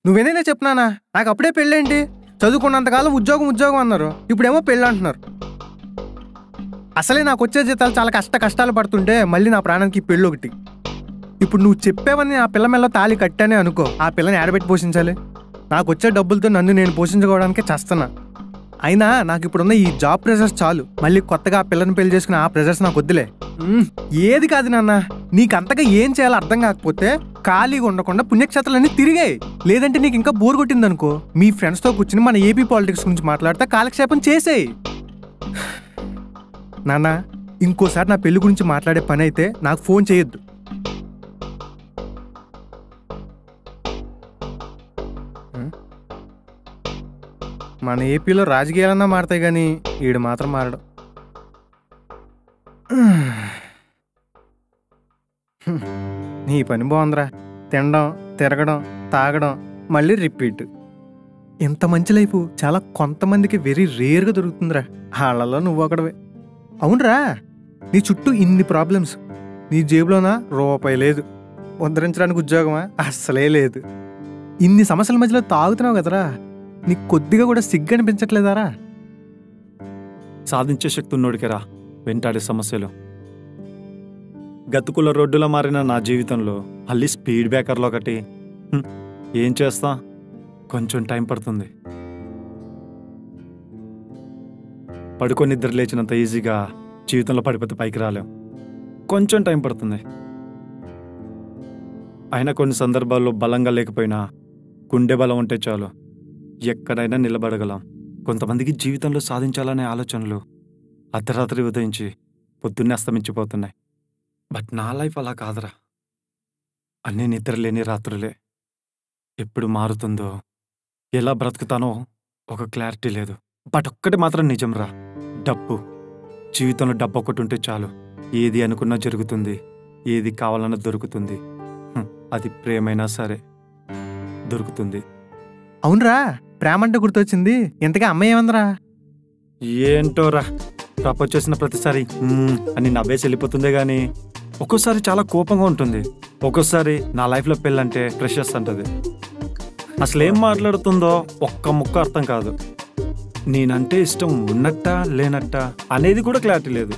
నువ్వేనైనా చెప్పినానా నాకు అప్పుడే పెళ్ళేంటి చదువుకున్నంతకాలం ఉద్యోగం ఉద్యోగం అన్నారు ఇప్పుడేమో పెళ్ళి అంటున్నారు అసలే నాకు వచ్చే జీతాలు చాలా కష్ట కష్టాలు పడుతుంటే మళ్ళీ నా ప్రాణానికి ఈ పెళ్ళి ఒకటి ఇప్పుడు నువ్వు చెప్పావని ఆ పిల్ల మెల్ల తాళి కట్టానే అనుకో ఆ పిల్లని ఆడబెట్టి పోషించాలి నాకు వచ్చే డబ్బులతో నన్ను నేను పోషించుకోవడానికే చేస్తున్నా అయినా నాకు ఇప్పుడున్న ఈ జాబ్ ప్రెజర్స్ చాలు మళ్ళీ కొత్తగా ఆ పిల్లని పెళ్లి చేసుకుని ఆ ప్రెజర్స్ నాకు వద్దులే మ్మ్, ఏది కాదు నాన్న నీకు అంతగా ఏం చేయాలో అర్థం కాకపోతే ఖాళీగా ఉండకుండా పుణ్యక్షేత్రాలన్నీ తిరిగాయి లేదంటే నీకు ఇంకా బోర్ కొట్టిందనుకో మీ ఫ్రెండ్స్తో కూర్చుని మన ఏపీ పాలిటిక్స్ గురించి మాట్లాడితే కాలక్షేపం చేసేయి నాన్న ఇంకోసారి నా పెళ్లి గురించి మాట్లాడే పని అయితే నాకు ఫోన్ చేయొద్దు మ్మ్. మన ఏపీలో రాజకీయాలన్నా మారతాయి కానీ ఈడు మాత్రం మారడు హ్మ్. నీ పని బాగుందిరా తినడం తిరగడం తాగడం మళ్ళీ రిపీట్ ఇంత మంచి లైఫ్ చాలా కొంతమందికి వెరీ రేర్గా దొరుకుతుందిరా వాళ్ళలో నువ్వు ఒకడవే అవునరా నీ చుట్టూ ఇన్ని ప్రాబ్లమ్స్ నీ జేబులోనా రూపాయి లేదు ఉద్ధరించడానికి ఉద్యోగమా అస్సలే లేదు ఇన్ని సమస్యల మధ్యలో తాగుతున్నావు కదరా నీకు కొద్దిగా కూడా సిగ్గు అనిపించట్లేదారా సాధించే శక్తి ఉన్నోడికిరా వెంటాడే సమస్యలు గతుకుల రోడ్డులో మారిన నా జీవితంలో మళ్ళీ స్పీడ్ బ్రేకర్లో ఒకటి హ్మ్, ఏం చేస్తా కొంచెం టైం పడుతుంది పడుకొని నిద్ర లేచినంత ఈజీగా జీవితంలో పడిపోతే పైకి రాలేం కొంచెం టైం పడుతుంది అయినా కొన్ని సందర్భాల్లో బలంగా లేకపోయినా గుండె బలం ఉంటే చాలు ఎక్కడైనా నిలబడగలం కొంతమందికి జీవితంలో సాధించాలనే ఆలోచనలు అర్ధరాత్రి ఉదయించి పొద్దున్నే అస్తమించిపోతున్నాయి బట్ నా లైఫ్ అలా కాదురా అన్నీ నిద్రలేని రాత్రులే ఎప్పుడు మారుతుందో ఎలా బ్రతుకుతానో ఒక క్లారిటీ లేదు బట్ ఒక్కటి మాత్రం నిజంరా డబ్బు జీవితంలో డబ్బు ఒకటి ఉంటే చాలు ఏది అనుకున్నా జరుగుతుంది ఏది కావాలన్నా దొరుకుతుంది హ్మ్, అది ప్రేమైనా సరే దొరుకుతుంది అవునరా ప్రేమ అంటే గుర్తొచ్చింది ఇంతగా అమ్మాయి ఏమందరా ఏంటోరా ప్రపోజ్ చేసిన ప్రతిసారి "మ్మ్" అని నవ్వేసి వెళ్ళిపోతుందే గాని ఒక్కోసారి చాలా కోపంగా ఉంటుంది ఒక్కోసారి నా లైఫ్లో పెళ్ళంటే ప్రెషర్స్ అంటది అసలు ఏం మాట్లాడుతుందో ఒక్క ముక్క అర్థం కాదు నేనంటే ఇష్టం ఉన్నట్టా లేనట్టా అనేది కూడా క్లారిటీ లేదు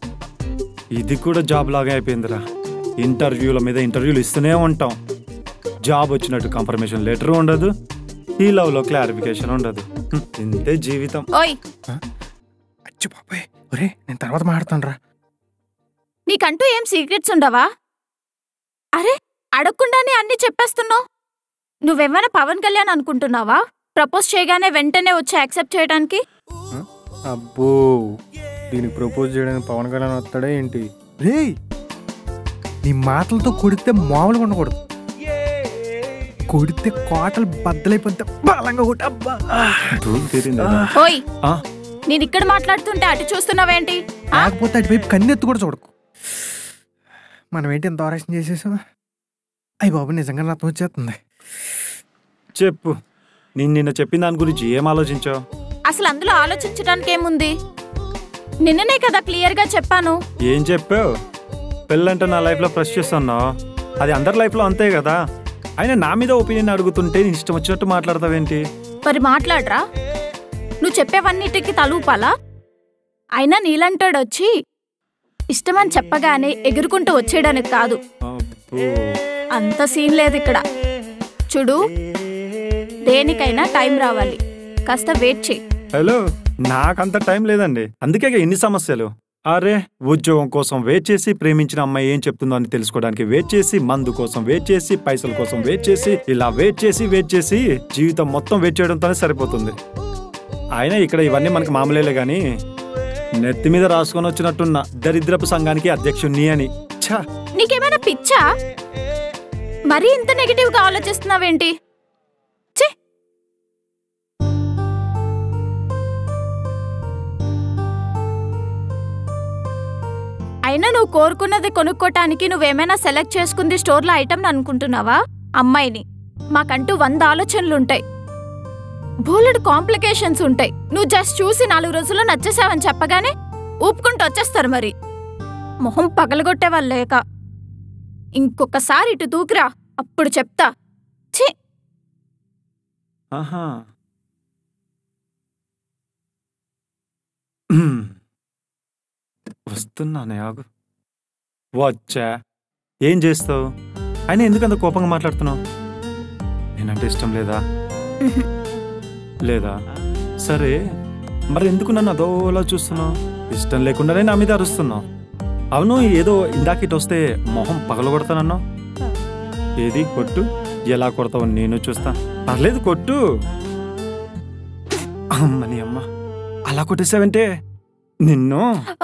ఇది కూడా జాబ్ లాగా అయిపోయిందిరా ఇంటర్వ్యూల మీద ఇంటర్వ్యూలు ఇస్తూనే ఉంటాం జాబ్ వచ్చినట్టు కన్ఫర్మేషన్ లెటర్ ఉండదు ఈ లవ్లో క్లారిఫికేషన్ ఉండదు హ్మ్, ఇంతే జీవితం ఓయ్ అచ్చి బాబాయ్ ఒరే నేను తర్వాత మాట్లాడతాను రా నీకంటూ ఏం సీక్రెట్స్ ఉండవా అరే అడగకుండానే అన్ని చెప్పేస్తున్నావు నువ్వేమైనా పవన్ కళ్యాణ్ అనుకుంటున్నావా ప్రపోజ్ చేయగానే వెంటనే వచ్చి యాక్సెప్ట్ చేయడానికి అబ్బో దీనికి ప్రపోజ్ చేయడానికి పవన్ కళ్యాణ్ వస్తాడే ఏంటి రే నీ మాటలతో కొడితే మామూలుగా ఉండకూడదు కొడితే కోటలు బద్దలైపోతే బలంగా కొట్టి అబ్బా ధూళి తీరిందా? ఓయ్ ఆ, నేను ఇక్కడ మాట్లాడుతుంటే అటు చూస్తున్నావేంటి ఆ? కాకపోతే అటువైపు కన్నెత్తు కూడా చూడకు మనం ఏంటి ఎంత ఆరాక్షన్ చేసేసాం అయ్యి బాబు నిజంగా నాకు వచ్చేస్తుంది చెప్పు నేను నిన్న చెప్పిన దాని గురించి ఏం ఆలోచించావు అసలు అందులో ఆలోచించడానికి ఏముంది నిన్ననే కదా క్లియర్ గా చెప్పాను ఏం చెప్పావు పెళ్ళంటే నా లైఫ్లో ఫ్రెష్ చేస్తున్నావు అది అందరి లైఫ్లో అంతే కదా అయినా నా మీద ఒపీనియన్ అడుగుతుంటే నీ ఇష్టం వచ్చినట్టు మాట్లాడతావేంటి మరి మాట్లాడరా నువ్వు చెప్పేవన్నిటికి తలూపాలా అయినా నీలంటాడు వచ్చి ఇష్టమని చెప్పగానే ఎగురుకుంటూ వచ్చేయడానికి కాదు అబ్బో. అంత సీన్ లేదు ఇక్కడ చూడు దేనికైనా టైం రావాలి కాస్త వెయిట్ చేయి హలో నాకంత టైం లేదండి అందుకే ఇక ఎన్ని సమస్యలు అరే ఉద్యోగం కోసం వెయిట్ చేసి ప్రేమించిన అమ్మాయి ఏం చెప్తుందో అని తెలుసుకోవడానికి వెయిట్ చేసి మందు కోసం వెయిట్ చేసి పైసల కోసం వెయిట్ చేసి ఇలా వెయిట్ చేసి వెయిట్ చేసి జీవితం మొత్తం వెయిట్ చేయడంతోనే సరిపోతుంది అయినా ఇక్కడ ఇవన్నీ మనకి మామూలేలే గాని నెత్తి మీద రాసుకొని వచ్చినట్టున్న దరిద్రపు సంఘానికి అధ్యక్షుణ్ణి అని ఛా నీకేమైనా పిచ్చా మరీ ఇంత నెగిటివ్ గా ఆలోచిస్తున్నావేంటి ఛీ! అయినా నువ్వు కోరుకున్నది కొనుక్కోటానికి నువ్వేమైనా సెలెక్ట్ చేసుకుంది స్టోర్లో ఐటమ్ అనుకుంటున్నావా అమ్మాయిని మాకంటూ వంద ఆలోచనలుంటాయి బోలెడు కాంప్లికేషన్స్ ఉంటాయి నువ్వు జస్ట్ చూసి నాలుగు రోజుల్లో నచ్చేసావని చెప్పగానే ఊపుకుంటూ వచ్చేస్తారు మరి మొహం పగలగొట్టే వాళ్ళు లేక ఇంకొకసారి ఇటు దూకిరా అప్పుడు చెప్తా ఛీ ఆహా హ్మ్. వస్తున్నానే ఆగు వచ్చా ఏం చేస్తావు అయినా ఎందుకు అంత కోపంగా మాట్లాడుతున్నావు నేనంటే ఇష్టం లేదా ఉహు. లేదా సరే మరి ఎందుకు నన్ను అదోలా చూస్తున్నావు ఇష్టం లేకుండానే నా మీద అరుస్తున్నావు అవును ఏదో ఇందాక ఇటు వస్తే మొహం పగలగొడతానన్నావు ఏది కొట్టు ఎలా కొడతావు నేను చూస్తా పర్లేదు కొట్టు అమ్మని అమ్మ అలా కొట్టేసావంటే నిన్ను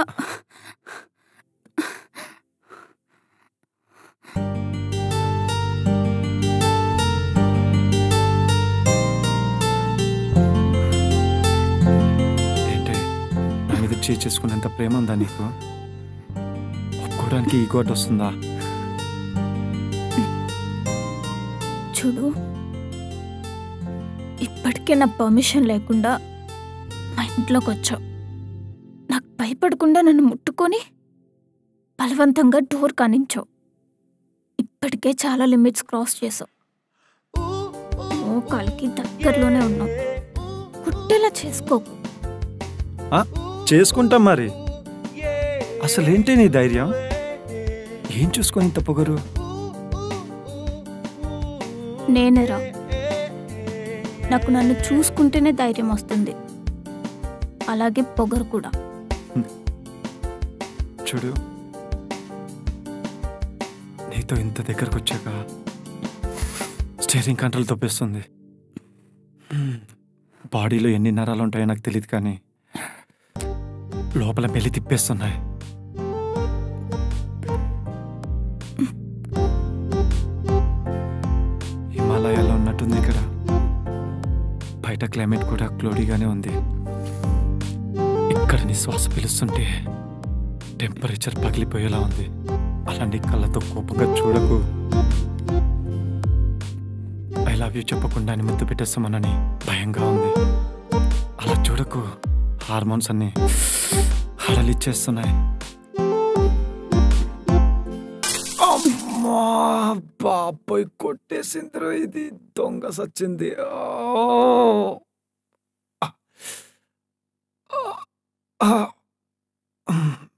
ఏంటి నా మీద చేయి చేసుకునేంత ప్రేమ ఉందా నీకు ఒప్పుకోవడానికి ఈ కోట వస్తుందా చూడు ఇప్పటికే నా పర్మిషన్ లేకుండా మా ఇంట్లోకి వచ్చావు నాకు భయపడకుండా నన్ను ముట్టుకొని బలవంతంగా డోర్ కానించావు ఇప్పటికే చాలా లిమిట్స్ క్రాస్ చేసావు మోకాలికి దగ్గరలోనే ఉన్నావు కుట్టేలా చేసుకోకు ఆ, చేసుకుంటాం మరి అసలేంటి నీ ధైర్యం ఏం చూసుకొని ఇంత పొగరు నేనేరా నాకు నన్ను చూసుకుంటేనే ధైర్యం వస్తుంది అలాగే పొగరు కూడా చూడు నీతో ఇంత దగ్గరకు వచ్చాక స్టీరింగ్ కంట్రోల్ తప్పేస్తుంది హ్మ్. బాడీలో ఎన్ని నరాలు ఉంటాయో నాకు తెలియదు కానీ లోపల పెళ్లి తిప్పేస్తున్నాయి హిమాలయాల్లో ఉన్నట్టుంది ఇక్కడ బయట క్లైమేట్ కూడా క్లోడీగానే ఉంది ఇక్కడ నీ శ్వాస పిలుస్తుంటే టెంపరేచర్ పగిలిపోయేలా ఉంది అలాంటి కళ్ళతో కోపంగా చూడకు ఐ లవ్ యూ చెప్పకుండా అని ముద్దు పెట్టేస్తామనని భయంగా ఉంది అలా చూడకు హార్మోన్స్ అన్ని హడలిచ్చేస్తున్నాయి అమ్మా బాబోయ్ కొట్టేసిందిరో ఇది దొంగ సచ్చింది ఆ. ఆ. ఆ.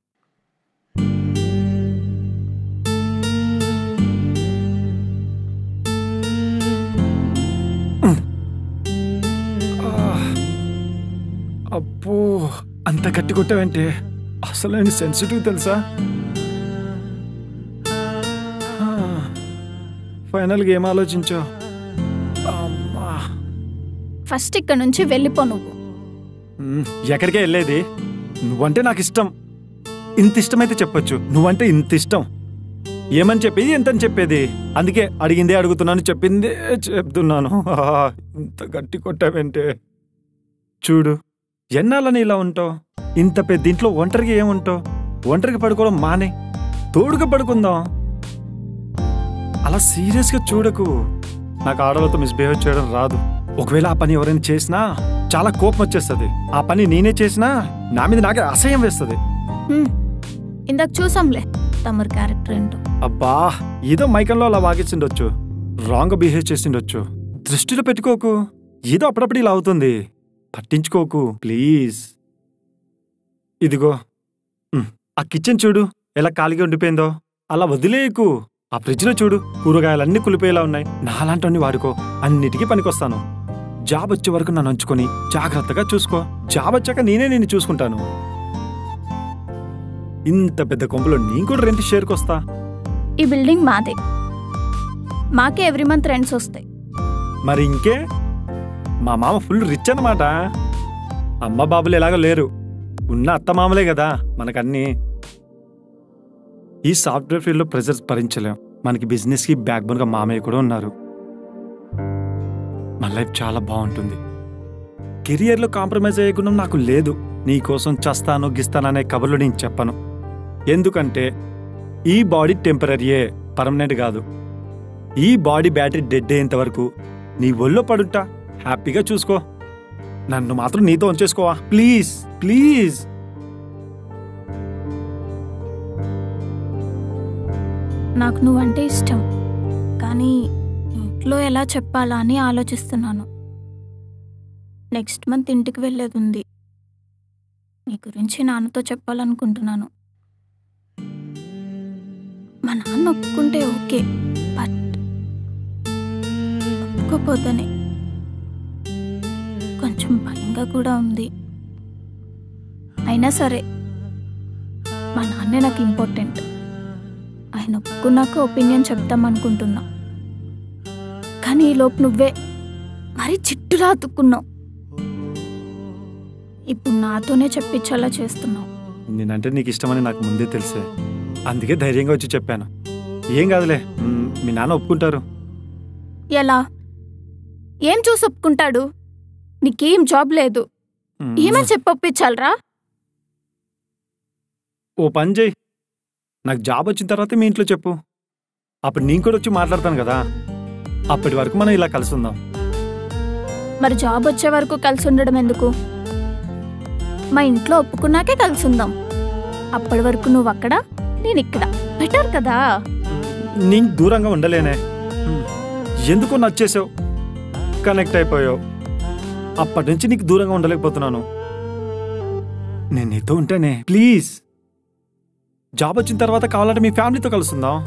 ఆ. అబ్బో అంత గట్టి కొట్టావంటే అసలు నేను సెన్సిటివ్ తెలుసా ఆ. ఫైనల్గా ఏం ఆలోచించావు అమ్మా ఫస్ట్ ఇక్కడ నుంచి వెళ్ళిపో నువ్వు మ్, ఎక్కడికే వెళ్ళేది నువ్వంటే నాకు ఇష్టం ఇంత ఇష్టమైతే చెప్పొచ్చు నువ్వంటే ఇంత ఇష్టం ఏమని చెప్పేది ఎంతని చెప్పేది అందుకే అడిగిందే అడుగుతున్నాను చెప్పిందే చెప్తున్నాను ఆ, ఇంత గట్టి కొట్టావంటే చూడు ఎన్నాళ్ళని ఇలా ఉంటావు ఇంత పెద్ద ఇంట్లో ఒంటరిగా ఏముంటావు ఒంటరిగా పడుకోవడం మానే తోడుగా పడుకుందాం అలా సీరియస్గా చూడకు నాకు ఆడవాళ్ళతో మిస్బిహేవ్ చేయడం రాదు ఒకవేళ ఆ పని ఎవరైనా చేసినా చాలా కోపం వచ్చేస్తుంది ఆ పని నేనే చేసినా నా మీద నాకే అసహ్యం వేస్తుంది హ్మ్. ఇందాక చూసాంలే తమరి క్యారెక్టర్ ఏంటో అబ్బా ఏదో మైకంలో అలా వాగించిండొచ్చు రాంగ్ బిహేవ్ చేసిండొచ్చు దృష్టిలో పెట్టుకోకు ఏదో అప్పుడప్పుడు ఇలా అవుతుంది పట్టించుకోకు ప్లీజ్ ఇదిగో ఉమ్, ఆ కిచెన్ చూడు ఎలా ఖాళీగా ఉండిపోయిందో అలా వదిలేయకు ఆ ఫ్రిడ్జ్లో చూడు కూరగాయలన్నీ కులిపోయేలా ఉన్నాయి నాలాంటి వాడుకో అన్నిటికీ పనికొస్తాను జాబ్ వచ్చే వరకు నన్ను ఉంచుకొని జాగ్రత్తగా చూసుకో జాబ్ వచ్చాక నేనే నిన్ను చూసుకుంటాను ఇంత పెద్ద కొంపలో నేను కూడా రెంట్ షేర్కి వస్తా ఈ బిల్డింగ్ మాదే మాకే ఎవ్రీ మంత్ రెంట్స్ వస్తాయి మరి ఇంకే మా మామ ఫుల్ రిచ్ అన్నమాట అమ్మ బాబులు ఎలాగో లేరు ఉన్న అత్త మామలే కదా మనకన్నీ ఈ సాఫ్ట్వేర్ ఫీల్డ్లో ప్రెజర్స్ భరించలేం మనకి బిజినెస్కి బ్యాక్ బోన్గా మామయ్య కూడా ఉన్నారు మన లైఫ్ చాలా బాగుంటుంది కెరియర్లో కాంప్రమైజ్ అయ్యే గుణం నాకు లేదు నీ కోసం చస్తాను గిస్తాననే కబుర్లు నేను చెప్పను ఎందుకంటే ఈ బాడీ టెంపరీయే పర్మనెంట్ కాదు ఈ బాడీ బ్యాటరీ డెడ్ అయ్యేంత వరకు నీ ఒళ్ళో పడుంటా హ్యాపీగా చూసుకో నన్ను మాత్రం నీతో ఉంచేసుకోవా ప్లీజ్ ప్లీజ్ నాకు నువ్వంటే ఇష్టం కానీ ఇంట్లో ఎలా చెప్పాలా అని ఆలోచిస్తున్నాను నెక్స్ట్ మంత్ ఇంటికి వెళ్ళేది ఉంది నీ గురించి నాన్నతో చెప్పాలనుకుంటున్నాను మా నాన్న ఒప్పుకుంటే ఓకే బట్ ఒప్పుకోపోతేనే కొంచెం భయంగా కూడా ఉంది అయినా సరే మా నాన్నే నాకు ఇంపార్టెంట్ ఆయన ఒప్పుకున్నాక ఒపీనియన్ చెప్తామనుకుంటున్నా కానీ ఈలోపు నువ్వే మరీ చిట్టులా అతుక్కున్నావు ఇప్పుడు నాతోనే చెప్పించేలా చేస్తున్నావు నేనంటే నీకు ఇష్టమని నాకు ముందే తెలిసే అందుకే ధైర్యంగా వచ్చి చెప్పాను ఏం కాదులే మ్, మీ నాన్న ఒప్పుకుంటారు ఎలా ఏం చూసి ఒప్పుకుంటాడు నీకేం జాబ్ లేదు మ్, ఏమని చెప్పి ఒప్పించాలరా ఓ పని చేయి నాకు జాబ్ వచ్చిన తర్వాత మీ ఇంట్లో చెప్పు అప్పుడు నేను కూడా వచ్చి మాట్లాడతాను కదా అప్పటి వరకు మనం ఇలా కలిసి ఉందాం మరి జాబ్ వచ్చే వరకు కలిసి ఉండడం ఎందుకు మా ఇంట్లో ఒప్పుకున్నాకే కలిసి ఉందాం అప్పటి వరకు నువ్వు అక్కడ నేను ఇక్కడ బెటర్ కదా నీకు దూరంగా ఉండలేనే మ్, ఎందుకో నచ్చేసావు కనెక్ట్ అయిపోయావు అప్పటి నుంచి నీకు దూరంగా ఉండలేకపోతున్నాను నేను నీతో ఉంటేనే ప్లీజ్ జాబ్ వచ్చిన తర్వాత కావాలంటే మీ ఫ్యామిలీతో కలుస్తుందాం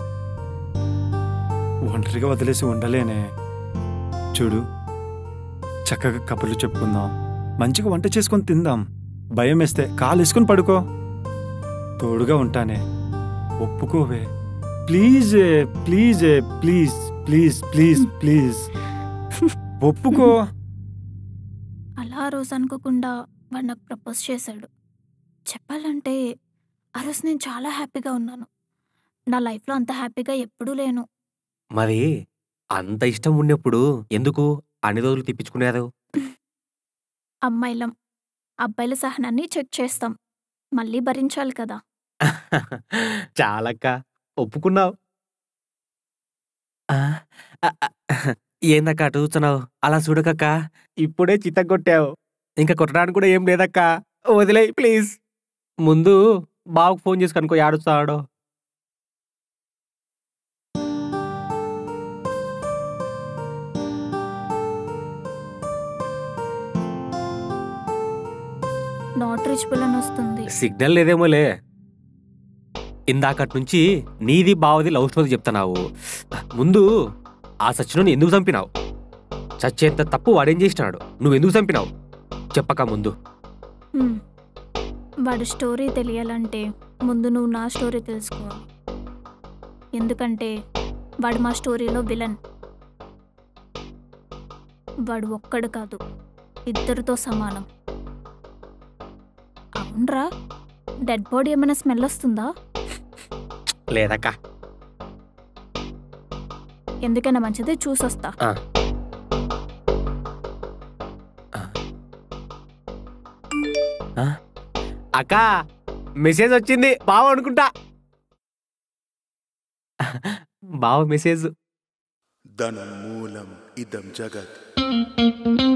ఒంటరిగా వదిలేసి ఉండలేనే చూడు చక్కగా కబుర్లు చెప్పుకుందాం మంచిగా వంట చేసుకొని తిందాం భయం వేస్తే కాలు వేసుకొని పడుకో తోడుగా ఉంటానే ఒప్పుకోవే please please please please please please ఒప్పుకో అలా ఆ రోజు అనుకోకుండా వాడు నాకు ప్రపోజ్ చేశాడు చెప్పాలంటే ఆ రోజు నేను చాలా హ్యాపీగా ఉన్నాను నా లైఫ్లో అంత హ్యాపీగా ఎప్పుడూ లేను మరి అంత ఇష్టం ఉన్నప్పుడు ఎందుకు అన్ని రోజులు తిప్పించుకునేది అమ్మాయిలం అబ్బాయిల సహనాన్ని చెక్ చేస్తాం మళ్ళీ భరించాలి కదా చాలక్క ఒప్పుకున్నావు ఆ, ఆ, ఆ, ఏందక్క అటు చూస్తున్నావు అలా చూడకక్క ఇప్పుడే చిత్త కొట్టావు ఇంకా కొట్టడానికి కూడా ఏం లేదక్క వదిలే ప్లీజ్ ముందు బావకు ఫోన్ చేసి కనుకో ఆడుస్తాడో నాట్ రీచబుల్ అని వస్తుంది సిగ్నల్ లేదేమోలే ఇందాకటి నుంచి నీది బావది లవ్ స్టోరీ చెప్తున్నావు ముందు ఆ సచ్చినోని ఎందుకు చంపినావు చచ్చేంత తప్పు వాడేం చేసినాడు నువ్వు ఎందుకు చంపినావు చెప్పక ముందు హ్మ్. వాడి స్టోరీ తెలియాలంటే ముందు నువ్వు నా స్టోరీ తెలుసుకోవాలి ఎందుకంటే వాడు మా స్టోరీలో విలన్ వాడు ఒక్కడు కాదు ఇద్దరితో సమానం అవునరా డెడ్ బాడీ ఏమైనా స్మెల్ వస్తుందా లేదక్క ఎందుకైనా మంచిది చూసొస్తా ఆ. ఆ? అక్క మెసేజ్ వచ్చింది బావ అనుకుంటా బావ మెసేజ్ धनं मूलम् इदं जगत्